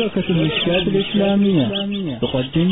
شبكة المشكات الإسلامية تقدم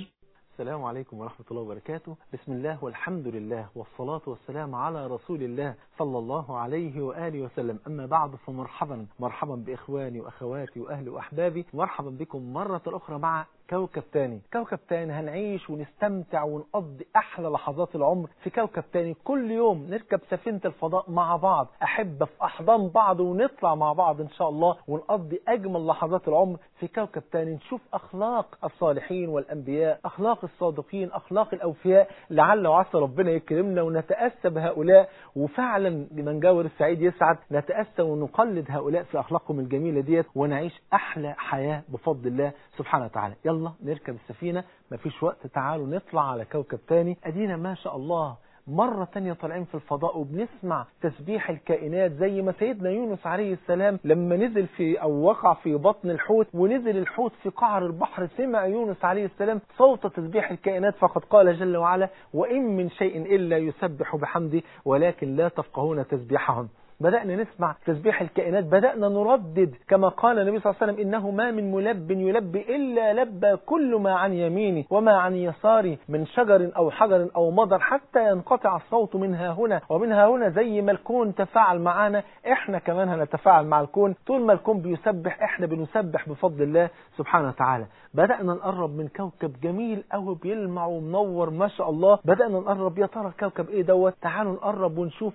السلام عليكم ورحمة الله وبركاته بسم الله والحمد لله والصلاة والسلام على رسول الله صلى الله عليه وآله وسلم أما بعد فمرحبا مرحبا بإخواني وأخواتي وأهلي وأحبابي مرحبا بكم مرة أخرى مع كوكب تاني كوكب تاني هنعيش ونستمتع ونقضي أحلى لحظات العمر في كوكب تاني كل يوم نركب سفينة الفضاء مع بعض أحبة في أحضان بعض ونطلع مع بعض إن شاء الله ونقضي أجمل لحظات العمر في كوكب تاني نشوف أخلاق الصالحين والأنبياء أخلاق الصادقين أخلاق الأوفياء لعل وعسى ربنا يكرمنا ونتأسى بهؤلاء وفعلا لمن جاور السعيد يسعد نتأسى ونقلد هؤلاء في أخلاقهم الجميلة ديت ونعيش أحلى حياة بفضل الله سبحانه وتعالى يلا نركب السفينة مفيش وقت تعالوا نطلع على كوكب تاني أدينا ما شاء الله مرة تانية طالعين في الفضاء وبنسمع تسبيح الكائنات زي ما سيدنا يونس عليه السلام لما نزل في أو وقع في بطن الحوت ونزل الحوت في قعر البحر سمع يونس عليه السلام صوت تسبيح الكائنات فقد قال جل وعلا وإن من شيء إلا يسبح بحمده ولكن لا تفقهون تسبيحهم بدأنا نسمع تسبيح الكائنات بدأنا نردد كما قال النبي صلى الله عليه وسلم إنه ما من ملب يلبي إلا لبى كل ما عن يمينه وما عن يساره من شجر أو حجر أو مضر حتى ينقطع الصوت منها هنا ومنها هنا زي ما الكون تفاعل معانا إحنا كمان هنتفاعل مع الكون طول ما الكون بيسبح إحنا بنسبح بفضل الله سبحانه وتعالى بدأنا نقرب من كوكب جميل قوي بيلمع ومنور ما شاء الله بدأنا نقرب يا ترى الكوكب إيه دوت تعالوا نقرب ونشوف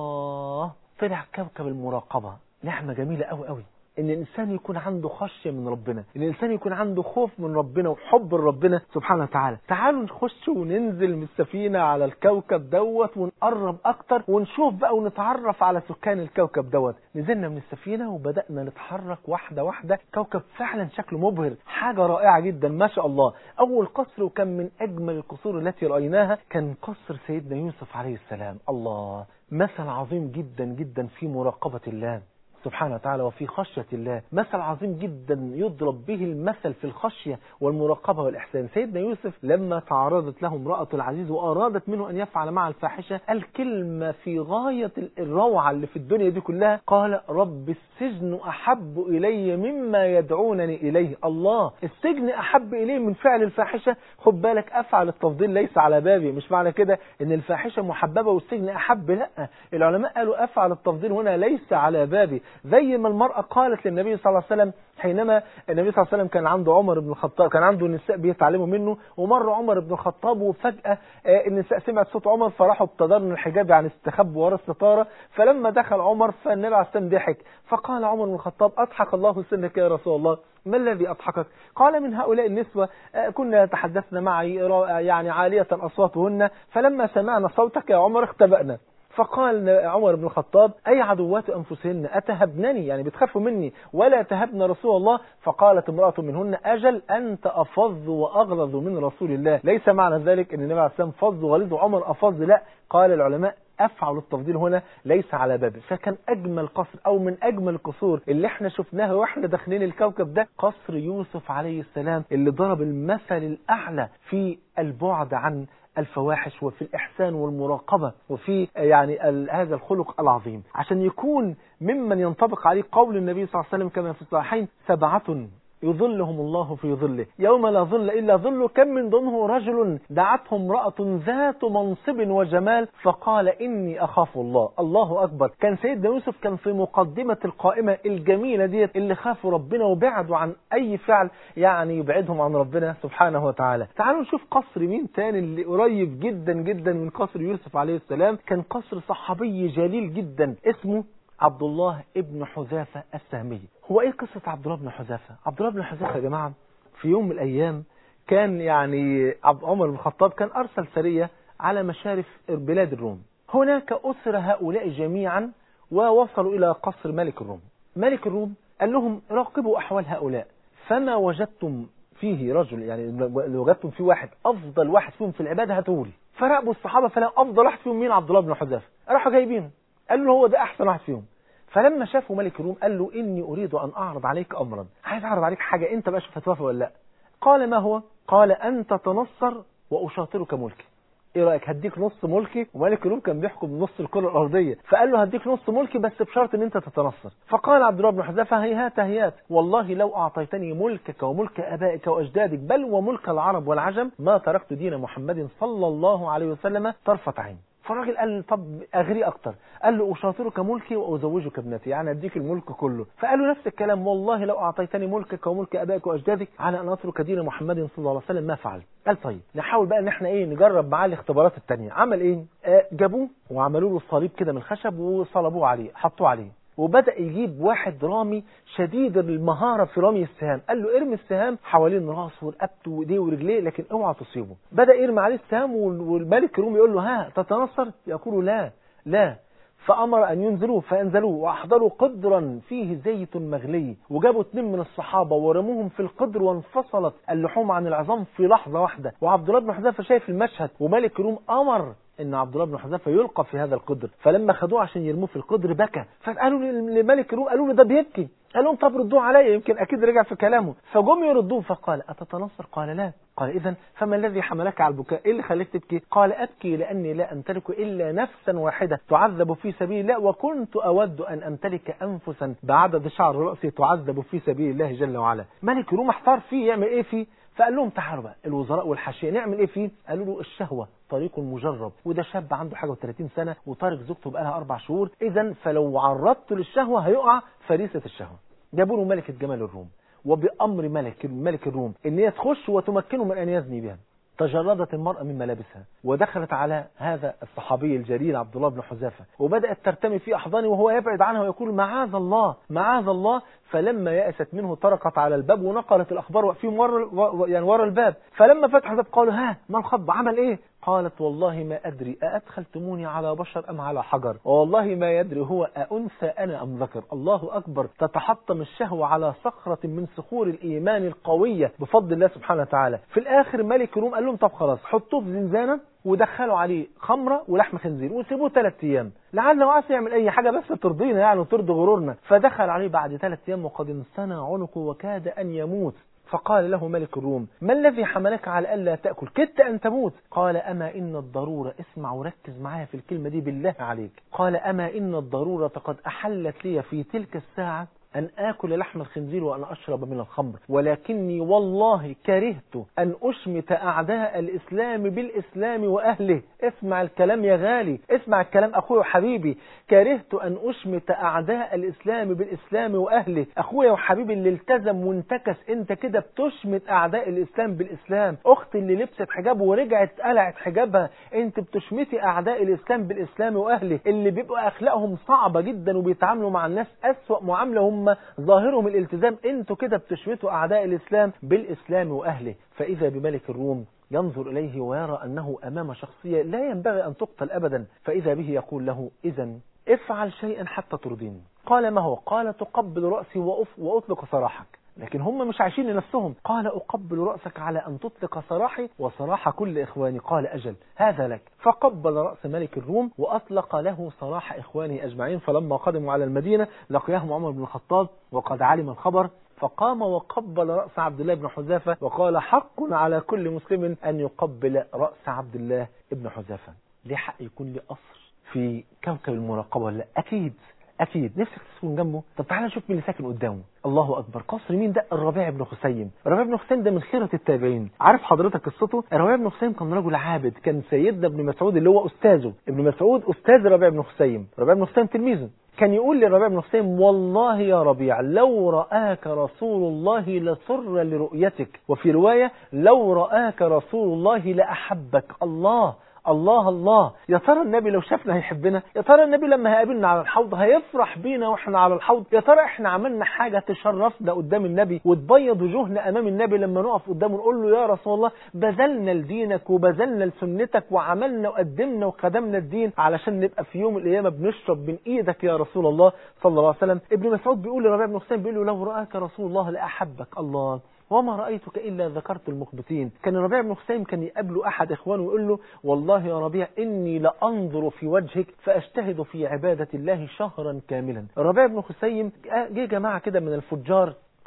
الله طلع كوكب المراقبة نعمة جميلة قوي قوي ان الانسان يكون عنده خشية من ربنا ان الانسان يكون عنده خوف من ربنا وحب لربنا سبحانه وتعالى تعالوا نخش وننزل من السفينة على الكوكب دوت ونقرب اكتر ونشوف بقى ونتعرف على سكان الكوكب دوت نزلنا من السفينة وبدأنا نتحرك واحدة واحدة كوكب فعلا شكله مبهر حاجة رائعة جدا ما شاء الله اول قصر وكان من اجمل القصور التي رأيناها كان قصر سيدنا يوسف عليه السلام الله مثل عظيم جدا جدا في مراقبة الله سبحانه وتعالى وفي خشية الله مثل عظيم جدا يضرب به المثل في الخشية والمراقبة والإحسان سيدنا يوسف لما تعرضت له امرأة العزيز وأرادت منه أن يفعل مع الفاحشة الكلمة في غاية الروعة اللي في الدنيا دي كلها قال رب السجن أحب إلي مما يدعونني إليه الله السجن أحب إليه من فعل الفاحشة خد بالك أفعل التفضيل ليس على بابي مش معنى كده أن الفاحشة محببة والسجن أحب لا العلماء قالوا أفعل التفضيل هنا ليس على بابي زي ما المرأة قالت للنبي صلى الله عليه وسلم حينما النبي صلى الله عليه وسلم كان عنده عمر بن الخطاب كان عنده نساء بيتعلموا منه ومر عمر بن الخطاب وفجأة النساء سمعت صوت عمر فراحوا ابتدرن الحجاب يعني استخبوا ورا الستارة فلما دخل عمر فالنبي عليه السلام ضحك فقال عمر بن الخطاب أضحك الله سنك يا رسول الله ما الذي أضحكك قال من هؤلاء النسوة كنا يتحدثن معي يعني عالية أصواتهن فلما سمعنا صوتك يا عمر اختبأنا فقال عمر بن الخطاب أي عدوات أنفسهن أتهبنني يعني بتخافوا مني ولا تهبن رسول الله فقالت امرأة منهن أجل أنت أفظ وأغلظ من رسول الله ليس معنى ذلك أن النبي عليه السلام فظ وغلظ وعمر أفظ لا قال العلماء أفعل التفضيل هنا ليس على بابه فكان أجمل قصر أو من أجمل القصور اللي احنا شفناها واحنا داخلين الكوكب ده قصر يوسف عليه السلام اللي ضرب المثل الأعلى في البعد عن الفواحش وفي الإحسان والمراقبة وفي يعني هذا الخلق العظيم عشان يكون ممن ينطبق عليه قول النبي صلى الله عليه وسلم كما في الصحيحين سبعة يظلهم الله في ظله يوم لا ظل إلا ظله كم من ضمنه رجل دعته امرأة ذات منصب وجمال فقال إني أخاف الله الله أكبر كان سيدنا يوسف كان في مقدمة القائمة الجميلة ديت اللي خافوا ربنا وبعدوا عن أي فعل يعني يبعدهم عن ربنا سبحانه وتعالى تعالوا نشوف قصر مين تاني اللي قريب جدا جدا من قصر يوسف عليه السلام كان قصر صحابي جليل جدا اسمه عبد الله ابن حذافة السهمي هو ايه قصة عبد الله بن حذافة عبد الله بن حذافة يا جماعة في يوم من الايام كان يعني عبد عمر بن الخطاب كان ارسل سرية على مشارف بلاد الروم هناك اسر هؤلاء جميعا ووصلوا الى قصر ملك الروم ملك الروم قال لهم راقبوا احوال هؤلاء فما وجدتم فيه رجل يعني لو وجدتم فيه واحد افضل واحد فيهم في العبادة هاتولي فراقبوا الصحابة فلقوا افضل واحد فيهم مين عبد الله بن حذافة راحوا جايبينه قالوا له هو ده احسن واحد فيهم فلما شافوا ملك الروم قال له إني أريد أن أعرض عليك أمرا عايز أعرض عليك حاجة أنت بقى شوف هتوافق ولا لا قال ما هو قال أن تتنصر وأشاطرك ملكي ايه رايك هديك نص ملكي وملك الروم كان بيحكم نص الكره الارضيه فقال له هديك نص ملكي بس بشرط ان انت تتنصر فقال عبد الله بن حذافه هيهات هيهات والله لو اعطيتني ملكك وملك ابائك واجدادك بل وملك العرب والعجم ما تركت دين محمد صلى الله عليه وسلم طرفه عين فالراجل قال له طب اغري اكتر قال له اشاطرك ملكي وازوجك ابنتي يعني اديك الملك كله فقال له نفس الكلام والله لو اعطيتني ملكك وملك ابائك واجدادك على ان اترك دين محمد صلى الله عليه وسلم ما فعلت قال طيب نحاول بقى ان احنا ايه نجرب معاه الاختبارات التانية عمل ايه آه جابوه وعملوا له صليب كده من الخشب وصلبوه عليه حطوه عليه وبدأ يجيب واحد رامي شديد المهارة في رمي السهام قال له ارمي السهام حوالين راسه ورقبته وايديه ورجليه لكن اوعى تصيبه بدأ يرمي عليه السهام والملك الرومي يقول له ها تتنصر يقول لا لا فأمر أن ينزلوه فأنزلوه وأحضروا قدرا فيه زيت مغلي وجابوا اثنين من الصحابة ورموهم في القدر وانفصلت اللحوم عن العظام في لحظة واحدة وعبد الله بن حذافة شايف المشهد وملك الروم أمر ان عبد الله بن حذافه يلقى في هذا القدر فلما خدوه عشان يرموه في القدر بكى فقالوا لملك الروم قالوا له ده بيبكي قال لهم طب ردوه عليا يمكن اكيد رجع في كلامه فجم يردوه فقال اتتنصر قال لا قال اذا فما الذي حملك على البكاء ايه اللي خليك تبكي قال ابكي لاني لا امتلك الا نفسا واحده تعذب في سبيل الله وكنت اود ان امتلك انفسا بعدد شعر راسي تعذب في سبيل الله جل وعلا ملك الروم احتار فيه يعمل ايه فيه فقال لهم تعالوا بقى الوزراء والحاشيه نعمل ايه فيه قالوا له الشهوه طريق مجرب وده شاب عنده حاجه و30 سنه وطارق زوجته بقالها اربع شهور اذا فلو عرضته للشهوه هيقع فريسه الشهوه جابوا له ملكه جمال الروم وبامر ملك ملك الروم ان هي تخش وتمكنه من ان يزني بها تجردت المرأة من ملابسها ودخلت على هذا الصحابي الجليل عبد الله بن حذافة وبدأت ترتمي في أحضانه وهو يبعد عنها ويقول معاذ الله معاذ الله فلما يأست منه طرقت على الباب ونقلت الأخبار واقفين ورا يعني ورا الباب فلما فتح الباب قالوا ها ما الخطب عمل إيه قالت والله ما أدري أأدخلتموني على بشر أم على حجر والله ما يدري هو أأنثى أنا أم ذكر الله أكبر تتحطم الشهوة على صخرة من صخور الإيمان القوية بفضل الله سبحانه وتعالى في الآخر ملك روم قال لهم طب خلاص حطوه في زنزانة ودخلوا عليه خمرة ولحم خنزير وسيبوه ثلاث أيام لعله عسى يعمل أي حاجة بس ترضينا يعني وترضي غرورنا فدخل عليه بعد ثلاث أيام وقد انثنى عنقه وكاد أن يموت فقال له ملك الروم ما الذي حملك على ألا تأكل كدت أن تموت قال أما إن الضرورة اسمع وركز معايا في الكلمة دي بالله عليك قال أما إن الضرورة قد أحلت لي في تلك الساعة أن آكل لحم الخنزير وأن أشرب من الخمر ولكني والله كرهت أن أشمت أعداء الإسلام بالإسلام وأهله اسمع الكلام يا غالي اسمع الكلام أخوي وحبيبي كرهت أن أشمت أعداء الإسلام بالإسلام وأهله أخويا وحبيبي اللي التزم وانتكس أنت كده بتشمت أعداء الإسلام بالإسلام أختي اللي لبست حجاب ورجعت قلعت حجابها أنت بتشمتي أعداء الإسلام بالإسلام وأهله اللي بيبقوا أخلاقهم صعبة جدا وبيتعاملوا مع الناس أسوأ معاملة هم ظاهرهم الالتزام انتوا كده بتشمتوا اعداء الاسلام بالاسلام واهله فاذا بملك الروم ينظر اليه ويرى انه امام شخصيه لا ينبغي ان تقتل ابدا فاذا به يقول له اذا افعل شيئا حتى ترضيني قال ما هو قال تقبل راسي وأف واطلق سراحك لكن هم مش عايشين لنفسهم قال أقبل رأسك على أن تطلق سراحي وسراح كل إخواني قال أجل هذا لك فقبل رأس ملك الروم وأطلق له سراح إخوانه أجمعين فلما قدموا على المدينة لقياهم عمر بن الخطاب وقد علم الخبر فقام وقبل رأس عبد الله بن حذافة وقال حق على كل مسلم أن يقبل رأس عبد الله بن حذافة ليه حق يكون لي قصر في كوكب المراقبة ولا أكيد أكيد نفسك تسكن جنبه طب تعالى نشوف مين اللي ساكن قدامه الله أكبر قصر مين ده الربيع بن خثيم الربيع بن خثيم ده من خيرة التابعين عارف حضرتك قصته الربيع بن خثيم كان رجل عابد كان سيدنا ابن مسعود اللي هو أستاذه ابن مسعود أستاذ الربيع بن خثيم الربيع بن خثيم تلميذه كان يقول للربيع بن خثيم والله يا ربيع لو رآك رسول الله لسر لرؤيتك وفي رواية لو رآك رسول الله لأحبك الله الله الله يا ترى النبي لو شافنا هيحبنا يا ترى النبي لما هيقابلنا على الحوض هيفرح بينا واحنا على الحوض يا ترى احنا عملنا حاجة تشرفنا قدام النبي وتبيض وجوهنا امام النبي لما نقف قدامه نقول له يا رسول الله بذلنا لدينك وبذلنا لسنتك وعملنا وقدمنا وخدمنا الدين علشان نبقى في يوم القيامة بنشرب من ايدك يا رسول الله صلى الله عليه وسلم ابن مسعود بيقول لربيع بن حسين بيقول له لو رآك رسول الله لأحبك الله وما رأيتك إلا ذكرت المخبتين كان ربيع بن حسين كان يقابله أحد إخوانه ويقول له والله يا ربيع إني لأنظر في وجهك فأجتهد في عبادة الله شهرا كاملا ربيع بن حسين جه جماعة كده من الفجار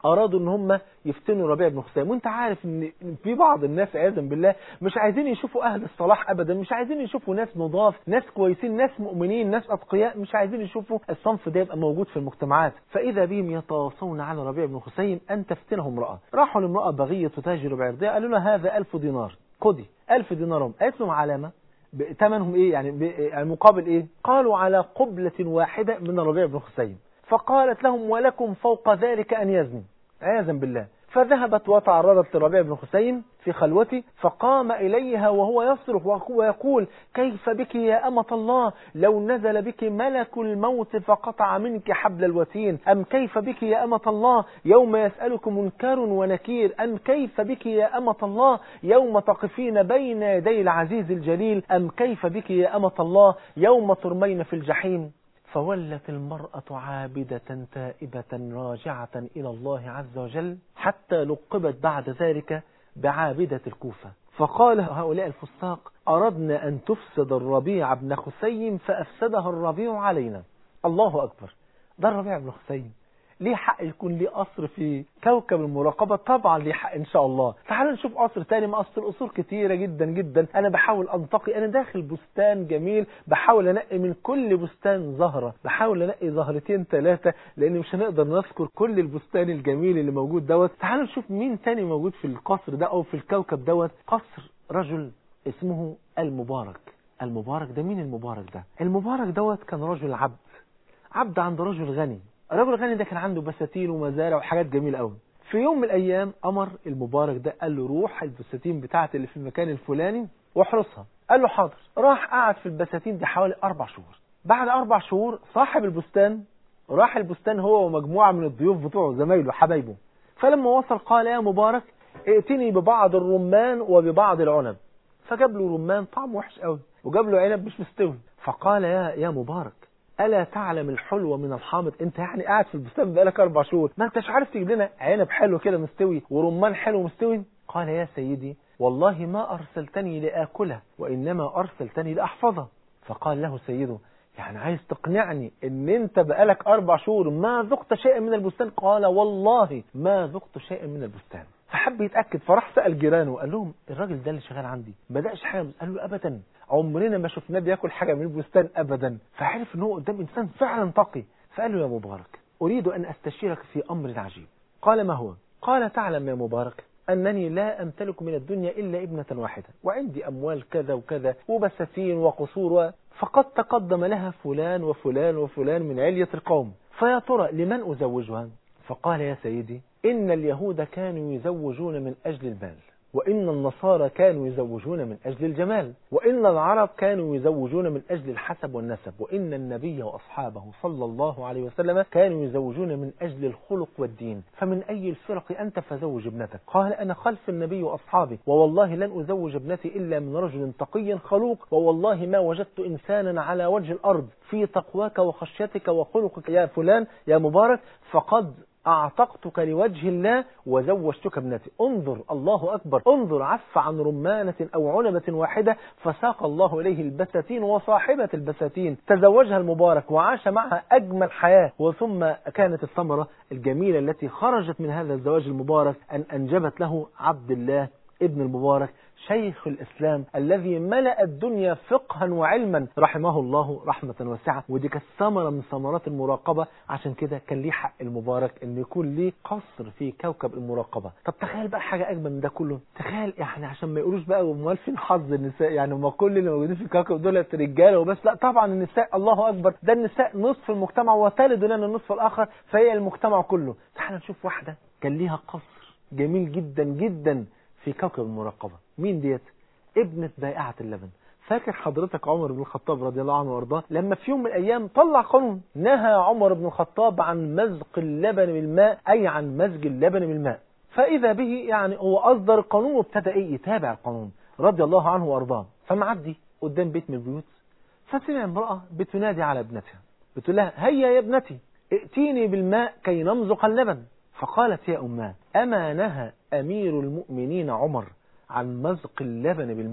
ارادوا ان هم يفتنوا ربيع بن خثيم وانت عارف ان في بعض الناس عياذا بالله مش عايزين يشوفوا اهل الصلاح ابدا مش عايزين يشوفوا ناس نضاف ناس كويسين ناس مؤمنين ناس اتقياء مش عايزين يشوفوا الصنف ده يبقى موجود في المجتمعات فاذا بهم يتواصون على ربيع بن خثيم ان تفتنه امراه راحوا لامراه بغيه تتاجر بعرضها قالوا لها هذا ألف دينار خدي ألف دينار قالت لهم علامه ثمنهم ايه يعني, يعني مقابل ايه قالوا على قبلة واحدة من الربيع بن خثيم فقالت لهم ولكم فوق ذلك أن يزني عياذا بالله فذهبت وتعرضت لربيع بن خثيم في خلوته فقام إليها وهو يصرخ ويقول كيف بك يا أمة الله لو نزل بك ملك الموت فقطع منك حبل الوتين أم كيف بك يا أمة الله يوم يسألك منكر ونكير أم كيف بك يا أمة الله يوم تقفين بين يدي العزيز الجليل أم كيف بك يا أمة الله يوم ترمين في الجحيم فولت المرأة عابدة تائبة راجعة إلى الله عز وجل حتى لقبت بعد ذلك بعابدة الكوفة فقال هؤلاء الفساق أردنا أن تفسد الربيع بن خثيم فأفسدها الربيع علينا الله أكبر ده الربيع بن خثيم ليه حق يكون ليه قصر في كوكب المراقبة طبعا ليه حق ان شاء الله تعالوا نشوف قصر تاني ما قصر القصور كتيرة جدا جدا انا بحاول انتقي انا داخل بستان جميل بحاول انقي من كل بستان زهرة بحاول انقي زهرتين ثلاثة لان مش هنقدر نذكر كل البستان الجميل اللي موجود دوت تعالوا نشوف مين تاني موجود في القصر ده او في الكوكب دوت قصر رجل اسمه المبارك المبارك ده مين المبارك ده المبارك دوت كان رجل عبد عبد عند رجل غني الرجل الغني ده كان عنده بساتين ومزارع وحاجات جميلة قوي في يوم من الايام امر المبارك ده قال له روح البساتين بتاعتي اللي في المكان الفلاني واحرسها قال له حاضر راح قعد في البساتين دي حوالي اربع شهور بعد اربع شهور صاحب البستان راح البستان هو ومجموعة من الضيوف بتوعه زمايله حبايبه فلما وصل قال يا مبارك ائتني ببعض الرمان وببعض العنب فجاب له رمان طعم وحش قوي وجاب له عنب مش مستوي فقال يا يا مبارك ألا تعلم الحلو من الحامض انت يعني قاعد في البستان بقالك أربع شهور ما انتش عارف تجيب لنا عنب حلو كده مستوي ورمان حلو مستوي قال يا سيدي والله ما أرسلتني لآكله وإنما أرسلتني لأحفظه فقال له سيده يعني عايز تقنعني ان انت بقالك اربع شهور ما ذقت شيئا من البستان قال والله ما ذقت شيئا من البستان فحب يتأكد فراح سأل جيرانه وقال لهم الراجل ده اللي شغال عندي ما دقش حاجة قال له ابدا عمرنا ما شفناه بياكل حاجة من البستان ابدا فعرف ان هو قدام انسان فعلا تقي فقال له يا مبارك اريد ان استشيرك في امر عجيب قال ما هو قال تعلم يا مبارك أنني لا أمتلك من الدنيا إلا ابنة واحدة وعندي أموال كذا وكذا وبساتين وقصور و... فقد تقدم لها فلان وفلان وفلان من علية القوم فيا ترى لمن أزوجها فقال يا سيدي إن اليهود كانوا يزوجون من أجل المال وإن النصارى كانوا يزوجون من أجل الجمال وإن العرب كانوا يزوجون من أجل الحسب والنسب وإن النبي وأصحابه صلى الله عليه وسلم كانوا يزوجون من أجل الخلق والدين فمن أي الفرق أنت فزوج ابنتك قال أنا خلف النبي وأصحابه ووالله لن أزوج ابنتي إلا من رجل تقي خلوق ووالله ما وجدت إنسانا على وجه الأرض في تقواك وخشيتك وخلقك يا فلان يا مبارك فقد أعتقتك لوجه الله وزوجتك ابنتي انظر الله أكبر انظر عف عن رمانة أو عنبة واحدة فساق الله إليه البساتين وصاحبة البساتين تزوجها المبارك وعاش معها أجمل حياة وثم كانت الثمرة الجميلة التي خرجت من هذا الزواج المبارك أن أنجبت له عبد الله ابن المبارك شيخ الإسلام الذي ملأ الدنيا فقها وعلما رحمه الله رحمة واسعة ودي كانت ثمرة من ثمرات المراقبة عشان كده كان ليه حق المبارك ان يكون ليه قصر في كوكب المراقبة طب تخيل بقى حاجة أجمل من ده كله تخيل يعني عشان ما يقولوش بقى امال فين حظ النساء يعني ما كل اللي موجودين في الكوكب دول رجاله وبس لا طبعا النساء الله أكبر ده النساء نصف المجتمع وتلد لنا النصف الآخر فهي المجتمع كله تعال نشوف واحدة كان ليها قصر جميل جدا جدا في كوكب المراقبة مين ديت ابنة بائعة اللبن فاكر حضرتك عمر بن الخطاب رضي الله عنه وارضاه لما في يوم من الايام طلع قانون نهى عمر بن الخطاب عن مزق اللبن بالماء اي عن مزج اللبن بالماء فاذا به يعني هو اصدر القانون وابتدى ايه يتابع القانون رضي الله عنه وارضاه فمعدي قدام بيت من البيوت فسمع امرأة بتنادي على ابنتها بتقول لها هيا يا ابنتي ائتيني بالماء كي نمزق اللبن فقالت يا أماه أما نهى أمير المؤمنين عمر عن مزق اللبن بالماء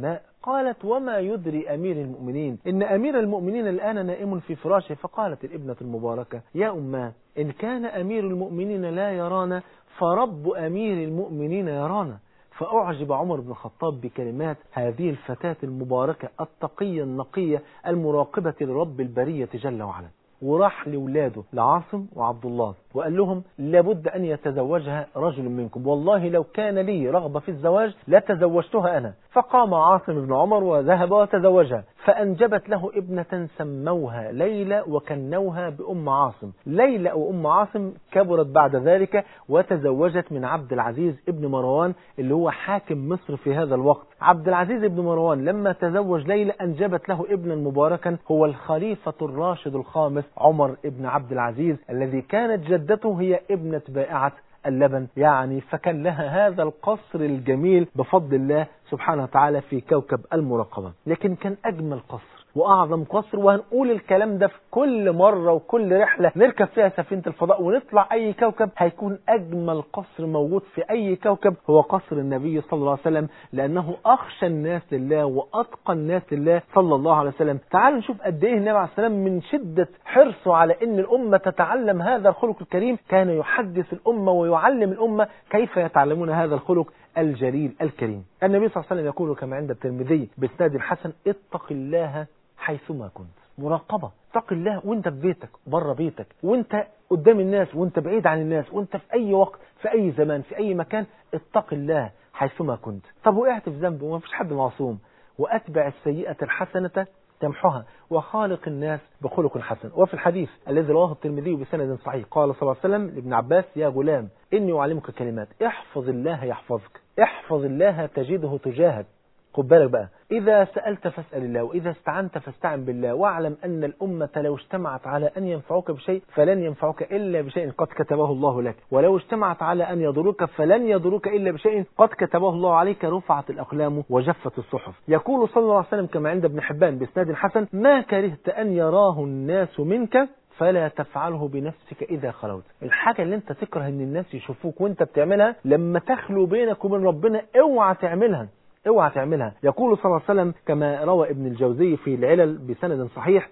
قالت وما يدري أمير المؤمنين إن أمير المؤمنين الآن نائم في فراشه فقالت الابنة المباركة يا أماه إن كان أمير المؤمنين لا يرانا فرب أمير المؤمنين يرانا فأعجب عمر بن الخطاب بكلمات هذه الفتاة المباركة التقية النقية المراقبة لرب البرية جل وعلا وراح لولاده لعاصم وعبد الله وقال لهم لابد أن يتزوجها رجل منكم والله لو كان لي رغبة في الزواج لتزوجتها أنا فقام عاصم بن عمر وذهب وتزوجها فأنجبت له ابنة سموها ليلى وكنوها بأم عاصم ليلى وأم عاصم كبرت بعد ذلك وتزوجت من عبد العزيز ابن مروان اللي هو حاكم مصر في هذا الوقت عبد العزيز ابن مروان لما تزوج ليلى أنجبت له ابنا مباركا هو الخليفة الراشد الخامس عمر ابن عبد العزيز الذي كانت جدته هي ابنة بائعة اللبن يعني فكان لها هذا القصر الجميل بفضل الله سبحانه وتعالى في كوكب المراقبة لكن كان أجمل قصر وأعظم قصر وهنقول الكلام ده في كل مرة وكل رحلة نركب فيها سفينة الفضاء ونطلع أي كوكب هيكون أجمل قصر موجود في أي كوكب هو قصر النبي صلى الله عليه وسلم لأنه أخشى الناس لله وأتقى الناس لله صلى الله عليه وسلم تعالوا نشوف قد إيه النبي عليه السلام من شدة حرصه على أن الأمة تتعلم هذا الخلق الكريم كان يحدث الأمة ويعلم الأمة كيف يتعلمون هذا الخلق الجليل الكريم النبي صلى الله عليه وسلم يقول كما عند الترمذي بإسناد الحسن اتق الله حيثما كنت مراقبة اتق الله وانت في بيتك بره بيتك وانت قدام الناس وانت بعيد عن الناس وانت في اي وقت في اي زمان في اي مكان اتق الله حيثما كنت طب وقعت في ذنب وما فيش حد معصوم واتبع السيئة الحسنة تمحها وخالق الناس بخلق حسن وفي الحديث الذي رواه الترمذي بسند صحيح قال صلى الله عليه وسلم لابن عباس يا غلام إني أعلمك كلمات احفظ الله يحفظك احفظ الله تجده تجاهك خد بالك بقى إذا سألت فاسأل الله وإذا استعنت فاستعن بالله واعلم أن الأمة لو اجتمعت على أن ينفعوك بشيء فلن ينفعوك إلا بشيء قد كتبه الله لك ولو اجتمعت على أن يضروك فلن يضروك إلا بشيء قد كتبه الله عليك رفعت الأقلام وجفت الصحف يقول صلى الله عليه وسلم كما عند ابن حبان بإسناد حسن ما كرهت أن يراه الناس منك فلا تفعله بنفسك إذا خلوت الحاجة اللي انت تكره ان الناس يشوفوك وانت بتعملها لما تخلو بينك وبين ربنا اوعى تعملها اوعى تعملها يقول صلى الله عليه وسلم كما روى ابن الجوزي في العلل بسند صحيح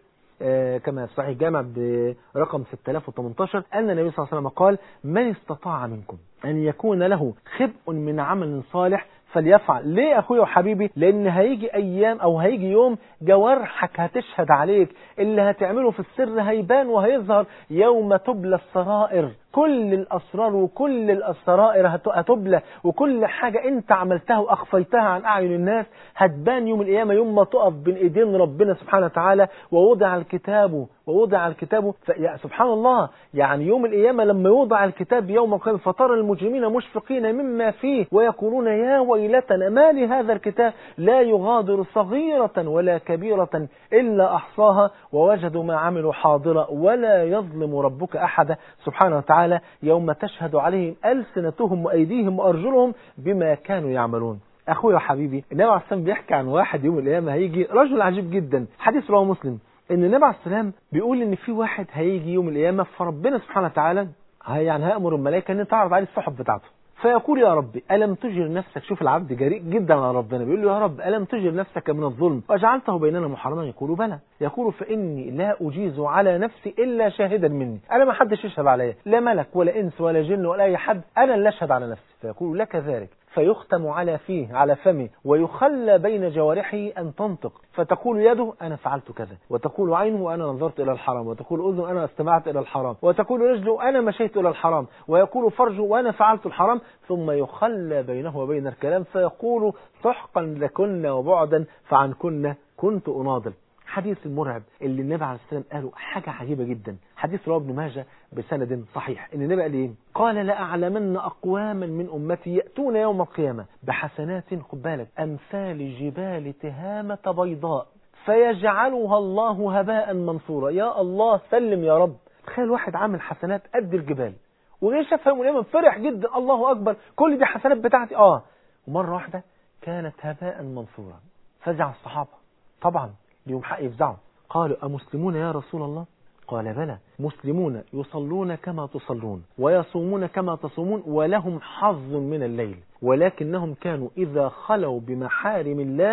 كما في صحيح جامع برقم 6018 أن النبي صلى الله عليه وسلم قال من استطاع منكم أن يكون له خبء من عمل صالح فليفعل ليه أخويا وحبيبي لأن هيجي أيام أو هيجي يوم جوارحك هتشهد عليك اللي هتعمله في السر هيبان وهيظهر يوم تبلى السرائر كل الأسرار وكل السرائر هتبلى وكل حاجة أنت عملتها وأخفيتها عن أعين الناس هتبان يوم القيامة يوم ما تقف بين إيدين ربنا سبحانه وتعالى ووضع الكتاب ووضع الكتاب سبحان الله يعني يوم القيامة لما يوضع الكتاب يوم القيامة فترى المجرمين مشفقين مما فيه ويقولون يا ويلتنا ما لهذا الكتاب لا يغادر صغيرة ولا كبيرة إلا أحصاها ووجدوا ما عملوا حاضرا ولا يظلم ربك أحدا سبحانه وتعالى تعالى يوم تشهد عليهم ألسنتهم وأيديهم وأرجلهم بما كانوا يعملون أخويا وحبيبي النبي عليه السلام بيحكي عن واحد يوم القيامة هيجي رجل عجيب جدا حديث رواه مسلم ان النبي عليه السلام بيقول ان في واحد هيجي يوم القيامة فربنا سبحانه وتعالى يعني هيأمر الملائكة ان تعرض عليه الصحف بتاعته فيقول يا رب ألم تجر نفسك شوف العبد جريء جدا على ربنا بيقول له يا رب ألم تجر نفسك من الظلم وجعلته بيننا محرما يقول بلى يقول فإني لا أجيز على نفسي إلا شاهدا مني أنا ما حدش يشهد عليا لا ملك ولا إنس ولا جن ولا أي حد أنا اللي أشهد على نفسي فيقول لك ذلك فيختم على فيه على فمه ويخلى بين جوارحه أن تنطق فتقول يده أنا فعلت كذا وتقول عينه أنا نظرت إلى الحرام وتقول أذنه أنا استمعت إلى الحرام وتقول رجله أنا مشيت إلى الحرام ويقول فرجه وأنا فعلت الحرام ثم يخلى بينه وبين الكلام فيقول سحقا لكن وبعدا فعن كنا كنت أناضل حديث المرعب اللي النبي عليه السلام قاله حاجة عجيبة جدا حديث رواه ابن ماجه بسند صحيح ان النبي قال ايه قال لأعلمن أقواما من أمتي يأتون يوم القيامة بحسنات خد بالك أمثال جبال تهامة بيضاء فيجعلها الله هباء منصورا يا الله سلم يا رب تخيل واحد عامل حسنات قد الجبال وجاي شافها يوم القيامة فرح جدا الله أكبر كل دي حسنات بتاعتي اه ومرة واحدة كانت هباء منصورا فزع الصحابة طبعا ليهم حق يفزعوا قالوا أمسلمون يا رسول الله قال بلى مسلمون يصلون كما تصلون ويصومون كما تصومون ولهم حظ من الليل ولكنهم كانوا إذا خلوا بمحارم الله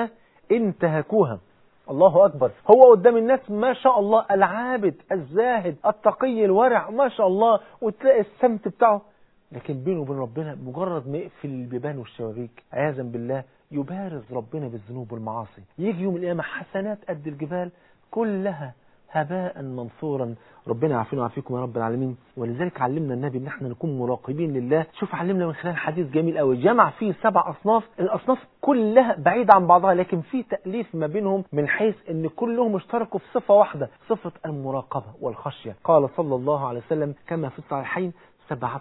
انتهكوها الله أكبر هو قدام الناس ما شاء الله العابد الزاهد التقي الورع ما شاء الله وتلاقي السمت بتاعه لكن بينه وبين ربنا مجرد ما يقفل البيبان والشبابيك عياذا بالله يبارز ربنا بالذنوب والمعاصي يجي يوم القيامة حسنات قد الجبال كلها هباء منصورا ربنا يعافينا ويعافيكم يا رب العالمين ولذلك علمنا النبي ان احنا نكون مراقبين لله شوف علمنا من خلال حديث جميل قوي جمع فيه سبع اصناف الاصناف كلها بعيدة عن بعضها لكن في تأليف ما بينهم من حيث ان كلهم اشتركوا في صفة واحدة صفة المراقبة والخشية قال صلى الله عليه وسلم كما في الصحيحين سبعة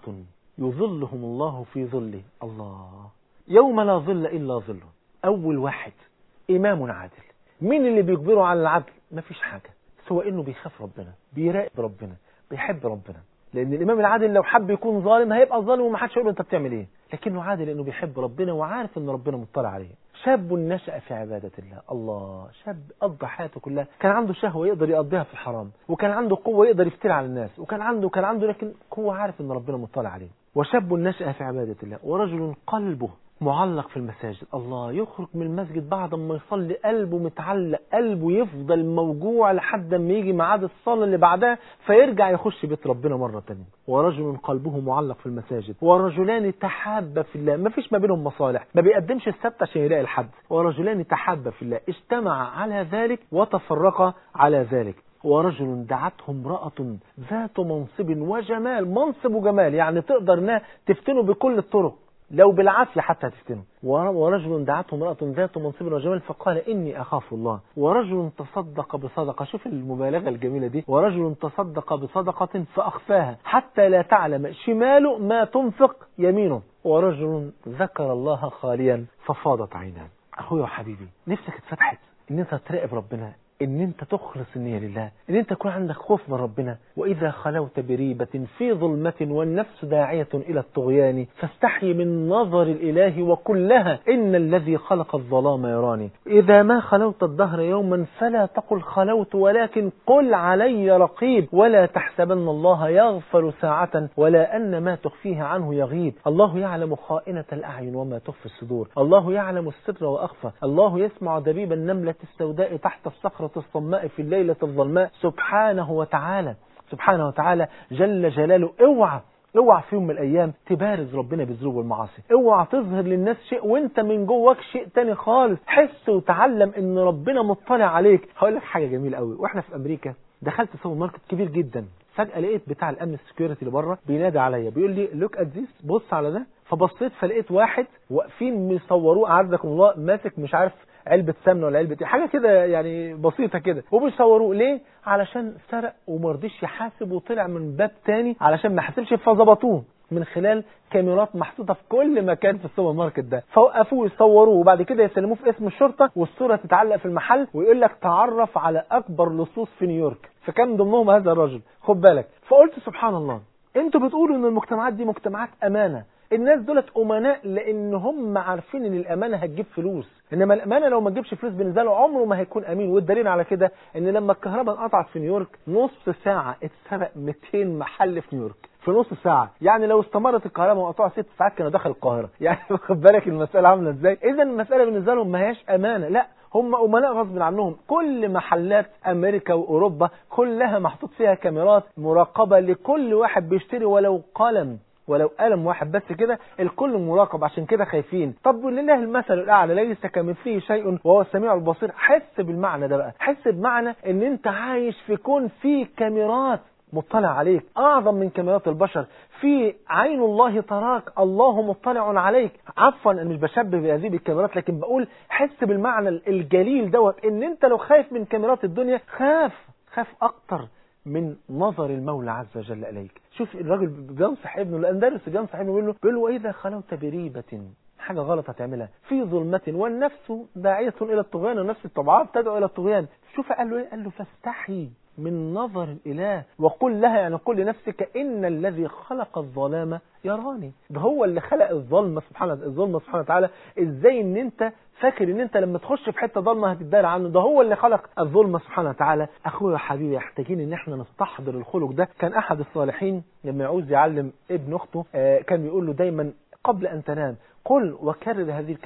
يظلهم الله في ظله الله يوم لا ظل إلا ظله أول واحد إمام عادل مين اللي بيجبره على العدل مفيش حاجة سوى إنه بيخاف ربنا بيراقب ربنا بيحب ربنا لأن الإمام العادل لو حب يكون ظالم هيبقى ظالم ومحدش يقول له أنت بتعمل إيه لكنه عادل لأنه بيحب ربنا وعارف إن ربنا مطلع عليه شاب نشأ في عبادة الله الله شاب قضى حياته كلها كان عنده شهوة يقدر يقضيها في الحرام وكان عنده قوة يقدر يفتري على الناس وكان عنده كان عنده لكن هو عارف إن ربنا مطلع عليه وشاب نشأ في عبادة الله ورجل قلبه معلق في المساجد الله يخرج من المسجد بعد ما يصلي قلبه متعلق قلبه يفضل موجوع لحد ما يجي ميعاد الصلاة اللي بعدها فيرجع يخش بيت ربنا مرة تانية ورجل قلبه معلق في المساجد ورجلان تحابا في الله ما فيش ما بينهم مصالح ما بيقدمش السبت عشان يلاقي الحد ورجلان تحابا في الله اجتمع على ذلك وتفرقا على ذلك ورجل دعته امرأة ذات منصب وجمال منصب وجمال يعني تقدر انها تفتنه بكل الطرق لو بالعافية حتى تفتنه ورجل دعته امرأة ذات منصب وجمال فقال إني أخاف الله ورجل تصدق بصدقة شوف المبالغة الجميلة دي ورجل تصدق بصدقة فأخفاها حتى لا تعلم شماله ما تنفق يمينه ورجل ذكر الله خاليا ففاضت عيناه أخويا وحبيبي نفسك اتفتحت ان انت تراقب ربنا ان انت تخلص النية لله ان انت يكون عندك خوف من ربنا واذا خلوت بريبة في ظلمة والنفس داعية الى الطغيان فاستحي من نظر الاله وكلها ان الذي خلق الظلام يراني اذا ما خلوت الدهر يوما فلا تقل خلوت ولكن قل علي رقيب ولا تحسبن الله يغفل ساعة ولا ان ما تخفيه عنه يغيب الله يعلم خائنة الاعين وما تخفي الصدور الله يعلم السر واخفى الله يسمع دبيب النملة السوداء تحت الصخرة الصماء في الليلة الظلماء سبحانه وتعالى سبحانه وتعالى جل جلاله اوعى اوعى في يوم من الايام تبارز ربنا بالذنوب والمعاصي اوعى تظهر للناس شيء وانت من جواك شيء تاني خالص حس وتعلم ان ربنا مطلع عليك هقول لك حاجه جميله قوي واحنا في امريكا دخلت سوبر ماركت كبير جدا فجاه لقيت بتاع الامن السكيورتي اللي بره بينادي عليا بيقول لي لوك ات ذيس بص على ده فبصيت فلقيت واحد واقفين مصوروه اعزكم الله ماسك مش عارف علبة سمنة ولا علبة حاجة كده يعني بسيطة كده وبيصوروه ليه علشان سرق ومرضيش يحاسب وطلع من باب تاني علشان ما حاسبش فظبطوه من خلال كاميرات محطوطة في كل مكان في السوبر ماركت ده فوقفوه يصوروه وبعد كده يسلموه في اسم الشرطة والصورة تتعلق في المحل ويقول لك تعرف على أكبر لصوص في نيويورك فكان ضمنهم هذا الرجل خد بالك فقلت سبحان الله انتوا بتقولوا ان المجتمعات دي مجتمعات امانه الناس دولت امناء لان هم عارفين ان الامانه هتجيب فلوس انما الامانه لو ما تجيبش فلوس بالنسبه له عمره ما هيكون امين والدليل على كده ان لما الكهرباء انقطعت في نيويورك نص ساعه اتسرق 200 محل في نيويورك في نص ساعة يعني لو استمرت الكهرباء مقطوعة ست ساعات كانوا دخل القاهرة يعني واخد بالك المسألة عاملة ازاي اذا المسألة بالنسبة لهم ما هياش امانة لا هم امناء غصب عنهم كل محلات امريكا واوروبا كلها محطوط فيها كاميرات مراقبة لكل واحد بيشتري ولو قلم ولو قلم واحد بس كده الكل مراقب عشان كده خايفين طب ولله المثل الاعلى ليس كمثله شيء وهو السميع البصير حس بالمعنى ده بقى حس بمعنى ان انت عايش في كون فيه كاميرات مطلع عليك اعظم من كاميرات البشر في عين الله تراك الله مطلع عليك عفوا انا مش بشبه بهذه الكاميرات لكن بقول حس بالمعنى الجليل دوت ان انت لو خايف من كاميرات الدنيا خاف خاف اكتر من نظر المولى عز وجل إليك شوف الراجل بينصح ابنه الأندلس بينصح ابنه بيقول له بيقول له وإذا خلوت بريبة حاجة غلط هتعملها في ظلمة والنفس داعية إلى الطغيان والنفس الطبعات تدعو إلى الطغيان شوف قال له إيه قال له فاستحي من نظر الإله وقل لها يعني قل لنفسك إن الذي خلق الظلام يراني ده هو اللي خلق الظلمة سبحانه الظلمة سبحانه وتعالى إزاي إن أنت فاكر ان انت لما تخش في حته ضلمه هتتدار عنه ده هو اللي خلق الظلمه سبحانه وتعالى اخويا وحبيبي محتاجين ان احنا نستحضر الخلق ده كان احد الصالحين لما يعوز يعلم ابن اخته آه كان بيقول له دايما قبل ان تنام قل وكرر هذه الكلمه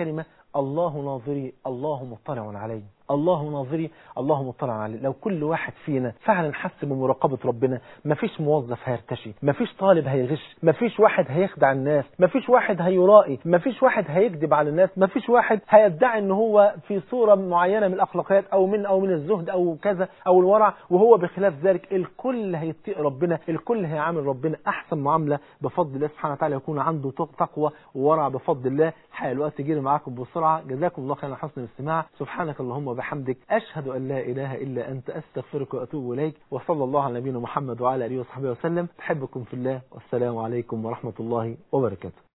الله ناظري الله مطلع علي الله ناظري الله مطلع علي لو كل واحد فينا فعلا حس بمراقبة ربنا مفيش موظف هيرتشي مفيش طالب هيغش مفيش واحد هيخدع الناس مفيش واحد هيرائي مفيش واحد هيكذب على الناس مفيش واحد هيدعي ان هو في صورة معينة من الاخلاقيات او من او من الزهد او كذا او الورع وهو بخلاف ذلك الكل هيتقي ربنا الكل هيعامل ربنا احسن معاملة بفضل الله سبحانه وتعالى يكون عنده تقوى وورع بفضل الله الحقيقة الوقت جري معاكم بسرعة جزاكم الله خيرا حسن الاستماع سبحانك اللهم وبحمدك أشهد أن لا إله إلا أنت أستغفرك وأتوب إليك وصلى الله على نبينا محمد وعلى آله وصحبه وسلم أحبكم في الله والسلام عليكم ورحمة الله وبركاته